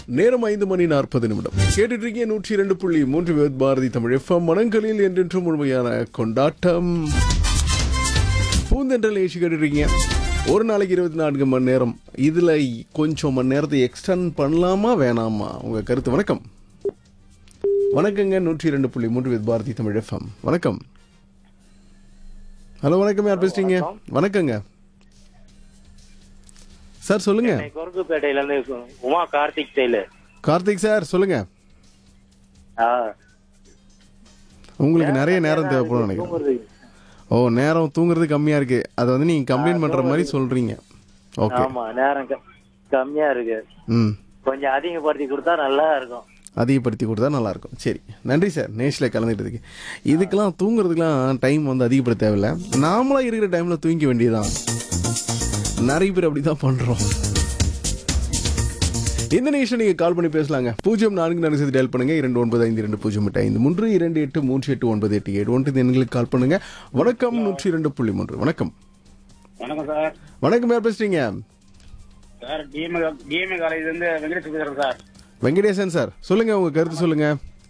நேரம் ஐந்து மணி நாற்பது நிமிடம் கேட்டுட்டு இருக்கீங்க நூற்றி இரண்டு புள்ளி மூன்று வித் பாரதி தமிழ் எஃப்எம் மனங்களில் என்றென்றும் முழுமையான கொண்டாட்டம் பூந்தென்றல் ஏசி கேட்டுருக்கீங்க ஒரு நாளைக்கு இருபத்தி நான்கு மணி நேரம் இதில் கொஞ்சம் மணி நேரத்தை எக்ஸ்டெண்ட் பண்ணலாமா வேணாமா உங்கள் கருத்து வணக்கம் வணக்கங்க நூற்றி இரண்டு புள்ளி மூன்று வித் பாரதி தமிழ் எஃப்எம் வணக்கம் ஹலோ வணக்கம் யார் பேசுறீங்க வணக்கங்க சார் சொல்லுங்க சென்னை கொருக்குப்பேட்டையில இருந்து உமா கார்த்திக் டெய்லர் கார்த்திக் சார் சொல்லுங்க உங்களுக்கு நிறைய நேரம் தேவைப்படும் நினைக்கிறேன் ஓ நேரம் தூங்குறது கம்மியா இருக்கு அதை வந்து நீங்க கம்ப்ளைண்ட் பண்ற மாதிரி சொல்றீங்க ஓகே ஆமா நேரம் க- கம்மியா இருக்கு ம் கொஞ்சம் அதிகப்படுத்தி கொடுத்தா நல்லா இருக்கும் அதிகப்படுத்தி கொடுத்தா நல்லா இருக்கும் சரி நன்றி சார் நேஷில் கலந்துக்கிட்டதுக்கு இதுக்கெல்லாம் தூங்குறதுக்கெல்லாம் டைம் வந்து அதிகப்படுத்த தேவையில்ல நாமளா இருக்கிற டைம்ல தூங்கிக்க வேண்டியதுதான் நிறைய பேர் அப்படி தான் பண்றோம் இந்த நிமிஷம் நீங்க கால் பண்ணி பேசலாங்க பூஜ்ஜியம் நான்கு நான்கு சேர்த்து டயல் பண்ணுங்க இரண்டு ஒன்பது ஐந்து இரண்டு பூஜ்ஜியம் எட்டு ஐந்து மூன்று இரண்டு எட்டு மூன்று எட்டு ஒன்பது எட்டு ஏழு ஒன்று எண்களுக்கு கால் பண்ணுங்க வணக்கம் நூற்றி இரண்டு புள்ளி மூன்று வணக்கம் வணக்கம் சார் வணக்கம் யார் பேசுறீங்க சார் டிஎம்ஏ டிஎம்ஏ காலேஜ் இருந்து வெங்கடேஷ் பேசுறேன் சார் வெங்கடேசன் சார் சொல்லுங்க உங்க கருத்து சொல்லுங்க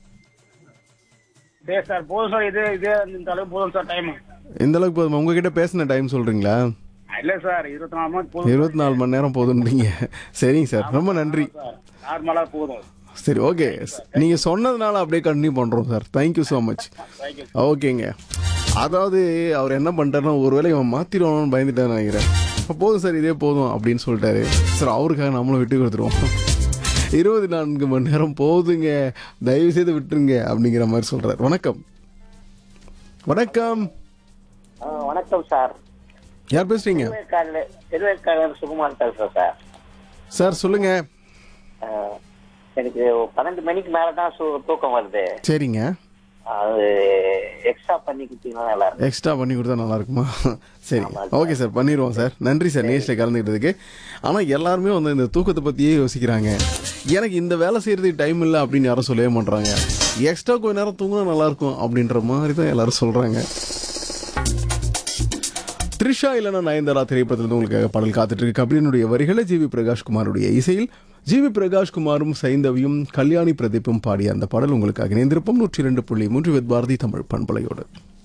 சரி சார் போதும் சார் இது இதே இந்த அளவுக்கு போதும் சார் டைம் இந்த அளவுக்கு போதுமா உங்ககிட்ட பேசின டைம் சொல்றீங்களா இல்ல சார் இருபத்தி நாலு மணி போதும் இருபத்தி நாலு மணி நேரம் போதுன்றீங்க சரிங்க சார் ரொம்ப நன்றி சார் நார்மலா போதும் சரி ஓகே நீங்கள் சொன்னதுனால அப்படியே கண்டினியூ பண்ணுறோம் sir thank you so much thank you ஓகேங்க அதாவது அவர் என்ன பண்ணிட்டாருன்னா ஒருவேளை இவன் மாற்றிடுவானு பயந்துட்டான்னு நினைக்கிறேன் அப்ப போதும் சார் இதே போதும் அப்படின்னு சொல்லிட்டாரு சார் அவருக்காக நம்மளும் விட்டு கொடுத்துருவோம் இருபத்தி நான்கு மணி நேரம் போதுங்க தயவு செய்து விட்டுருங்க அப்படிங்கிற மாதிரி சொல்றாரு வணக்கம் வணக்கம் வணக்கம் சார் யார் பேசுறீங்க திருவேற்காடுல திருவேற்காடு சுகுமார் பேசுறேன் சார் சார் சொல்லுங்க ஆஹ், எனக்கு பன்னெண்டு மணிக்கு மேலதான் சு- தூக்கம் வருது சரிங்க அது எக்ஸ்ட்ரா பண்ணி கொடுத்தீங்கன்னா நல்லா இருக்கும் எக்ஸ்ட்ரா பண்ணி கொடுத்தா நல்லா இருக்குமா சரி ஓகே சார் பண்ணிடுவோம் சார் நன்றி சார் நேஷில் கலந்துக்கிட்டதுக்கு ஆனால் எல்லாருமே வந்து இந்த தூக்கத்தை பற்றியே யோசிக்கிறாங்க எனக்கு இந்த வேலை செய்கிறதுக்கு டைம் இல்லை அப்படின்னு யாரும் சொல்லவே மாட்றாங்க எக்ஸ்ட்ரா கொஞ்ச நேரம் தூங்கினா நல்லா இருக்கும் அப்படின்ற மாதிரி தான் எல்லாரும் சொல்கிறாங்க த்ரிஷா இல்லைன்னா நயன்தாரா திரைப்படத்திலிருந்து உங்களுக்காக பாடல் காத்துட்டு இருக்கு கபிலனுடைய வரிகளை ஜிவி பிரகாஷ்குமாருடைய இசையில் ஜிவி பிரகாஷ்குமாரும் சைந்தவியும் கல்யாணி பிரதீப்பும் பாடிய அந்த பாடல் உங்களுக்காக இணைந்திருப்போம் நூற்றி இரண்டு புள்ளி மூன்று வித் பாரதி தமிழ் பண்பலையோடு